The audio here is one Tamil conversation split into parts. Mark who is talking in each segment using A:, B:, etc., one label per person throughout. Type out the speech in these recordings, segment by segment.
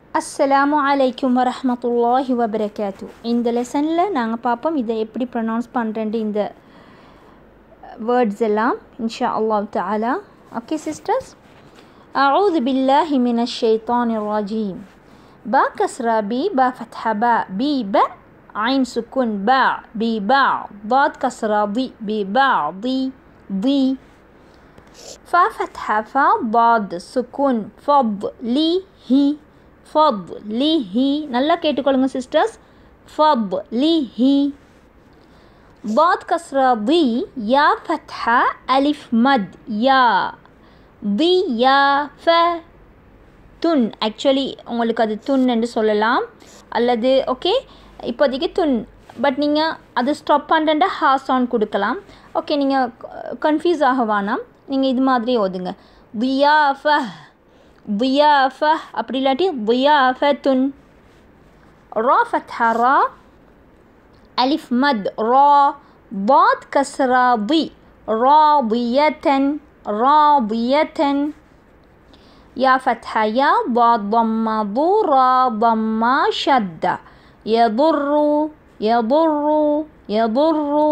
A: அஸ்ஸலாமு அலைக்கும் வரஹ்மத்துல்லாஹி வபரகாத்து இந்த லெசனில் நாங்கள் பார்ப்போம் இதை எப்படி ப்ரொனவுன்ஸ் பண்ணுறேன்ட்டு இந்த வேர்ட்ஸ் எல்லாம் இன்ஷா அல்லாஹ் தஆலா ஓகே சிஸ்டர்ஸ் أعوذ بالله من الشيطان الرجيم با كسرة بي با فتحة با بي با عين سكون با بي با ضاد كسرة ضي بي با ضي ضي فا فتحة فا ضاد سكون فض لي هي ஃபப் லி ஹி நல்லா கேட்டுக்கொள்ளுங்க சிஸ்டர்ஸ் ஃபப் லி ஹி ضاد كسرة ضي يا فتحة ألف مد يا ضي يا ف துன் ஆக்சுவலி உங்களுக்கு அது துன் என்று சொல்லலாம் அல்லது ஓகே இப்போதைக்கு துன் பட் நீங்கள் அது ஸ்டாப் பண்ணுறேன்டா ஹா சவுண்ட் கொடுக்கலாம் ஓகே நீங்கள் கன்ஃபியூஸ் ஆக வேணாம் நீங்கள் இது மாதிரி ஓதுங்க தியா ஃப ضيافة அப்படி இல்லாட்டி ضيافة را فتحة را ألف مد را ضاد كسرة ضي راضية راضية يا فتحة يا ضاد ضم ضو را ضم شدة يضر يضر يضر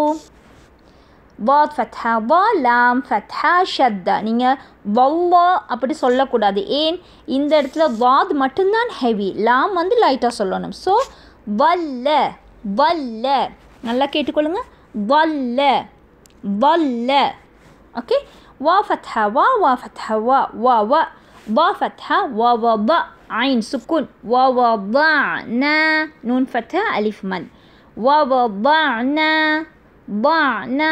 A: ضاد فتحة ضا لام فتحة شدة நீங்கள் வல்லா அப்படி சொல்லக்கூடாது ஏன் இந்த இடத்துல வாத் மட்டும்தான் ஹெவி லாம் வந்து லைட்டாக சொல்லணும் ஸோ வல்ல வல்ல நல்லா கேட்டுக்கொள்ளுங்க வல்ல வல்ல ஓகே வா ஃபத்ஹா வா வா ஃபத்ஹா வா வா வா வா ஃபத்ஹா வா வா வா عين سكون ووضعنا نون فتحة ألف مد ووضعنا ضعنا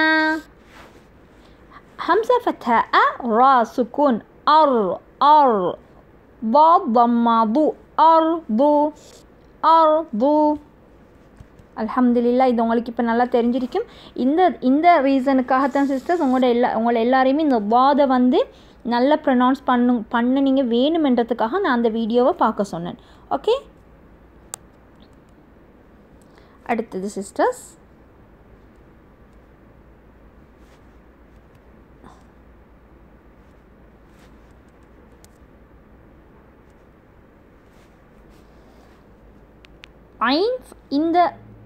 A: همزة فتحة أ را سكون أر أر ضاد ضمة ضو أرض أرض அல்ஹம்துலில்லா இது உங்களுக்கு இப்போ நல்லா தெரிஞ்சிருக்கும் இந்த இந்த ரீசனுக்காகத்தான் சிஸ்டர்ஸ் உங்களோட எல்லா உங்களை எல்லாரையுமே இந்த வாதை வந்து நல்லா ப்ரொனவுன்ஸ் பண்ணு பண்ண நீங்கள் வேணுமென்றதுக்காக நான் அந்த வீடியோவை பார்க்க சொன்னேன் ஓகே அடுத்தது சிஸ்டர்ஸ் ஐன் இந்த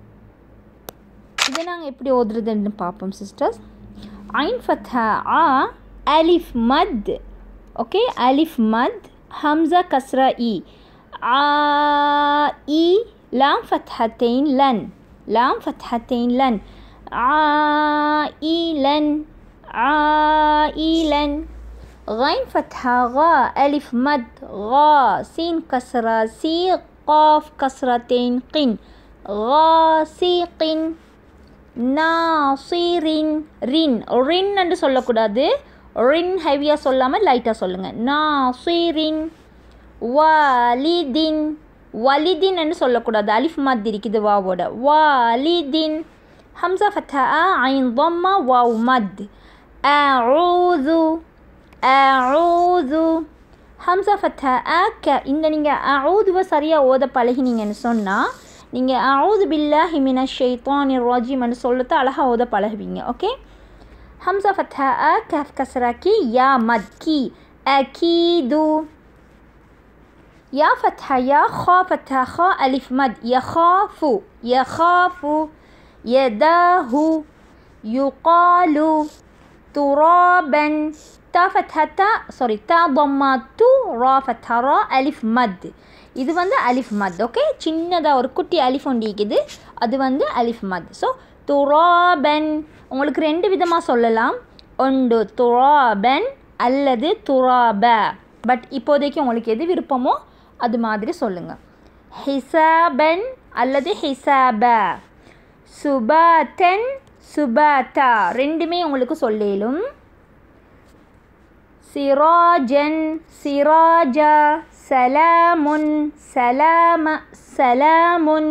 A: இதை நாங்கள் எப்படி ஓதுறதுன்னு பார்ப்போம் சிஸ்டர்ஸ் ஐன் ஃபத்தா ஆ அலிஃப் மத் ஓகே அலிஃப் மத் ஹம்சா கஸ்ரா இ ஆ இ லாம் ஃபத்ஹத்தைன் லன் லாம் ஃபத்ஹத்தைன் லன் ஆ இ லன் ஆ இ லன் غين فتحة غا ألف مد غا سين كسرة سي قاف كسرتين قن غاسق நாசிரின் ரின் ரின் என்று சொல்லக்கூடாது ரின் ஹெவியாக சொல்லாமல் லைட்டாக சொல்லுங்கள் நாசிரின் வாலிதின் வலிதின் என்று சொல்லக்கூடாது அலிஃப் மத் இருக்குது வாவோட வாலிதின் ஹம்சா ஃபத்தா ஐன் ضمة واو مد أعوذ أعوذ ஹம்சா ஃபத்தா ஆக்க இந்த நீங்கள் அவுதுவை சரியாக ஓத பழகினீங்கன்னு சொன்னால் நீங்கள் அவுது பில்லா ஹிமின ஷெய்தான் ராஜிம்னு சொல்லத்தை அழகாக ஓத பழகுவீங்க ஓகே ஹம்சா ஃபத்தா அ கஃப் கசராக்கி யா மத் கி அகீது يا فتحة يا خا فتحة خا ألف مد يخاف يخاف يداه يقال ترابا تا فتحة تا சாரி தா ضمة تو ரா فتحة ரா அலிஃப் மத் இது வந்து அலிஃப் மத் ஓகே சின்னதாக ஒரு குட்டி அலிஃப் ஒண்டிக்குது அது வந்து அலிஃப் மத் ஸோ துராபன் உங்களுக்கு ரெண்டு விதமாக சொல்லலாம் ஒன்று துராபன் அல்லது துராப பட் இப்போதைக்கு உங்களுக்கு எது விருப்பமோ அது மாதிரி சொல்லுங்கள் ஹிசாபன் அல்லது ஹிசாப சுபாத்தன் சுபாத்தா ரெண்டுமே உங்களுக்கு சொல்லிலும் சிராஜன் சிராஜா சலாமுன் சலாம சலாமுன்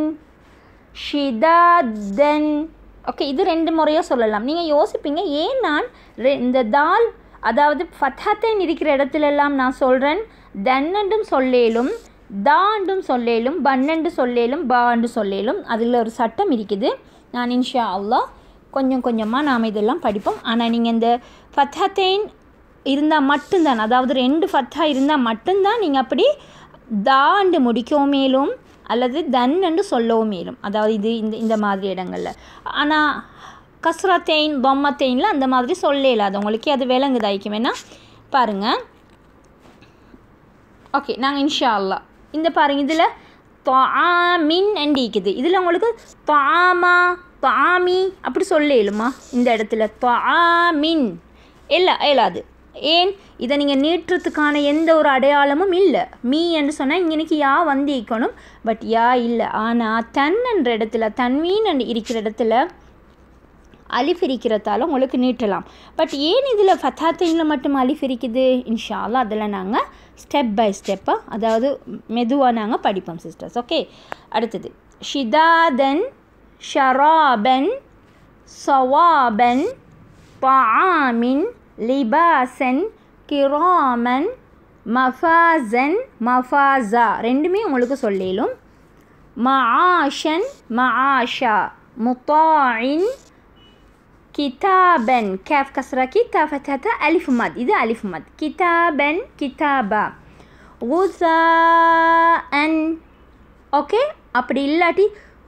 A: ஷிதாதன் ஓகே இது ரெண்டு முறையாக சொல்லலாம் நீங்கள் யோசிப்பீங்க ஏன் நான் இந்த தால் அதாவது ஃபத்தன் இருக்கிற இடத்துலெல்லாம் நான் சொல்கிறேன் தன்னண்டும் சொல்லேலும் தாண்டும் சொல்லேலும் பன்னெண்டு சொல்லேலும் பாண்டு சொல்லேலும் அதில் ஒரு சட்டம் இருக்குது நான் இன்ஷா அல்லா கொஞ்சம் கொஞ்சமாக நாம் இதெல்லாம் படிப்போம் ஆனால் நீங்கள் இந்த ஃபத்தேன் இருந்தால் மட்டும்தான் அதாவது ரெண்டு ஃபத்தா இருந்தால் மட்டும்தான் நீங்கள் அப்படி தாண்டு முடிக்கவும் மேலும் அல்லது தன் என்று சொல்லவும் மேலும் அதாவது இது இந்த இந்த மாதிரி இடங்களில் ஆனால் கஸ்ரத்தெயின் பொம்மத்தெயினில் அந்த மாதிரி சொல்லல அது உங்களுக்கு அது விளங்குதாய்க்கும் வேணா பாருங்கள் ஓகே நாங்கள் இன்ஷா அல்லா இந்த பாருங்க இதில் தொஆமின் இருக்குது இதில் உங்களுக்கு தொஆமா தொஆமி அப்படி சொல்லேலுமா இந்த இடத்துல தொஆமின் இல்லை இயலாது ஏன் இதை நீங்கள் நீட்டுறதுக்கான எந்த ஒரு அடையாளமும் இல்லை மீ என்று சொன்னால் இங்கனைக்கு யா வந்து இருக்கணும் பட் யா இல்லை ஆனால் தன் என்ற இடத்துல தன்வீன் என்று இருக்கிற இடத்துல அலிஃப் இருக்கிறதால உங்களுக்கு நீட்டலாம் பட் ஏன் இதில் ஃபத்தாத்தைனில் மட்டும் அலிஃப் இருக்குது இன்ஷால்லா அதில் நாங்கள் ஸ்டெப் பை ஸ்டெப்பாக அதாவது மெதுவாக நாங்கள் படிப்போம் சிஸ்டர்ஸ் ஓகே அடுத்தது ஷிதாதன் ஷராபன் சவாபன் பாமின் லிபாசன் கிராமன் மஃபாசன் மஃபாசா ரெண்டுமே உங்களுக்கு சொல்லிலும் மஆஷன் மஆஷா முத்தாயின் கிதாபன் கேஃப் கஸ்ரா கிதா ஃபத்தா அலிஃப் மத் இது அலிஃப் மத் கிதாபன் கிதாபா அன் ஓகே அப்படி இல்லாட்டி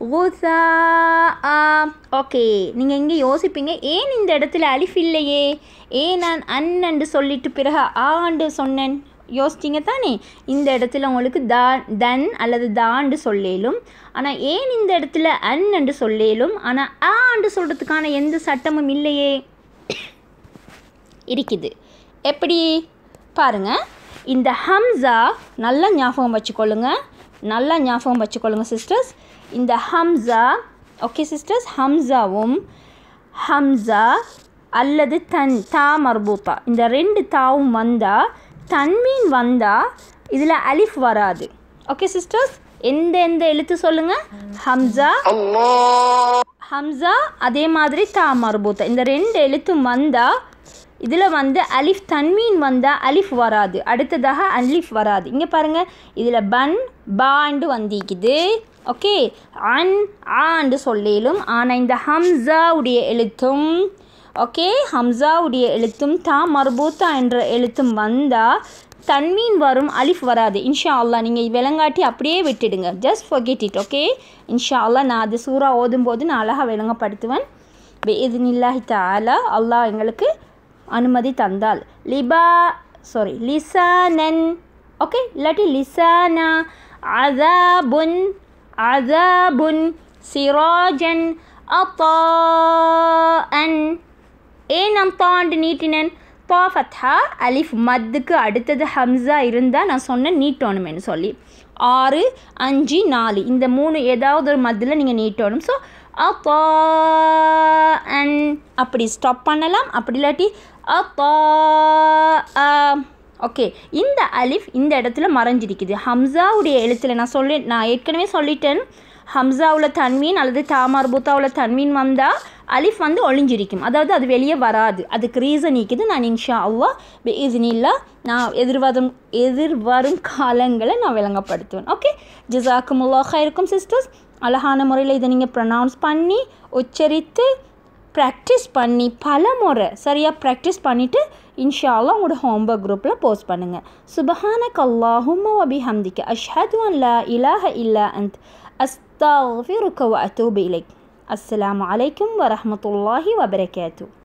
A: ஓகே நீங்கள் இங்கே யோசிப்பீங்க ஏன் இந்த இடத்துல அலிஃப் இல்லையே ஏன் நான் அன்னு சொல்லிட்டு பிறகு ஆண்டு சொன்னேன் யோசிச்சிங்க தானே இந்த இடத்துல உங்களுக்கு தா தன் அல்லது தாண்டு சொல்லேலும் ஆனால் ஏன் இந்த இடத்துல அன் என்று சொல்லேலும் ஆனால் ஆண்டு சொல்கிறதுக்கான எந்த சட்டமும் இல்லையே இருக்குது எப்படி பாருங்க இந்த ஹம்சா நல்லா ஞாபகம் வச்சுக்கொள்ளுங்க நல்லா ஞாபகம் வச்சுக்கொள்ளுங்க சிஸ்டர்ஸ் இந்த ஹம்சா ஓகே சிஸ்டர்ஸ் ஹம்சாவும் ஹம்சா அல்லது தன் தா மர்பூத்தா இந்த ரெண்டு தாவும் வந்தால் தன்மீன் வந்தால் இதில் அலிஃப் வராது ஓகே சிஸ்டர்ஸ் எந்த எந்த எழுத்து சொல்லுங்கள் ஹம்சா ஹம்சா அதே மாதிரி தா மர்பூத்தா இந்த ரெண்டு எழுத்தும் வந்தால் இதில் வந்து அலிஃப் தன்மீன் வந்தால் அலிஃப் வராது அடுத்ததாக அலிஃப் வராது இங்கே பாருங்கள் இதில் பன் பாண்டு வந்திக்குது ஓகே அன் ஆண்டு சொல்லிலும் ஆனால் இந்த ஹம்சாவுடைய எழுத்தும் ஓகே ஹம்சாவுடைய எழுத்தும் தா மர்பூத்தா என்ற எழுத்தும் வந்தால் தன்மீன் வரும் அலிஃப் வராது இன்ஷா அல்லா நீங்கள் விளங்காட்டி அப்படியே விட்டுடுங்க ஜஸ்ட் ஃபர்கெட் இட் ஓகே இன்ஷா அல்லா நான் அது சூறா ஓதும்போது நான் அழகாக விளங்கப்படுத்துவேன் இதுனில்லாஹி தாலா அல்லாஹ் எங்களுக்கு அனுமதி தந்தால் லிபா சாரி லிசானன் ஓகே இல்லாட்டி லிசானா அதாபுன் அதாபுன் சிராஜன் அன் ஏன் நான் தாண்டு நீட்டினேன் பா ஃபத்ஹா அலிஃப் மத்துக்கு அடுத்தது ஹம்சா இருந்தால் நான் சொன்னேன் நீட்டணுமேனு சொல்லி ஆறு அஞ்சு நாலு இந்த மூணு ஏதாவது ஒரு மத்தில் நீங்கள் நீட்டணும் ஸோ அப்பா அன் அப்படி ஸ்டாப் பண்ணலாம் அப்படி இல்லாட்டி அப்பா ஓகே இந்த அலிஃப் இந்த இடத்துல மறைஞ்சிருக்குது ஹம்சாவுடைய எழுத்தில் நான் சொல்லி நான் ஏற்கனவே சொல்லிட்டேன் ஹம்சாவில் தன்மீன் அல்லது தாமர்பூத்தாவில் தன்மீன் வந்தால் அலிஃப் வந்து ஒளிஞ்சிருக்கும் அதாவது அது வெளியே வராது அதுக்கு ரீசன் இருக்குது நான் இன்ஷா அவ்வா இதுனில்லா நான் எதிர்வரும் எதிர்வரும் காலங்களை நான் விளங்கப்படுத்துவேன் ஓகே ஜிசாக்குமுல்லாஹா இருக்கும் சிஸ்டர்ஸ் அழகான முறையில் இதை நீங்கள் ப்ரொனவுன்ஸ் பண்ணி உச்சரித்து ப்ராக்டிஸ் பண்ணி பல முறை சரியாக ப்ராக்டிஸ் பண்ணிவிட்டு இன்ஷால்லா உங்களோட ஹோம்ஒர்க் குரூப்பில் போஸ்ட் பண்ணுங்கள் சுபஹானக் அல்லாஹும்ம வபி ஹம்திக்க அஷ்ஹது அன் லா இலாஹ இல்லா அந்த் அஸ்தாஃபிருக்க வ அத்தூபு இலைக் அஸ்ஸலாமு அலைக்கும் வரஹமத்துல்லாஹி வபரகாத்து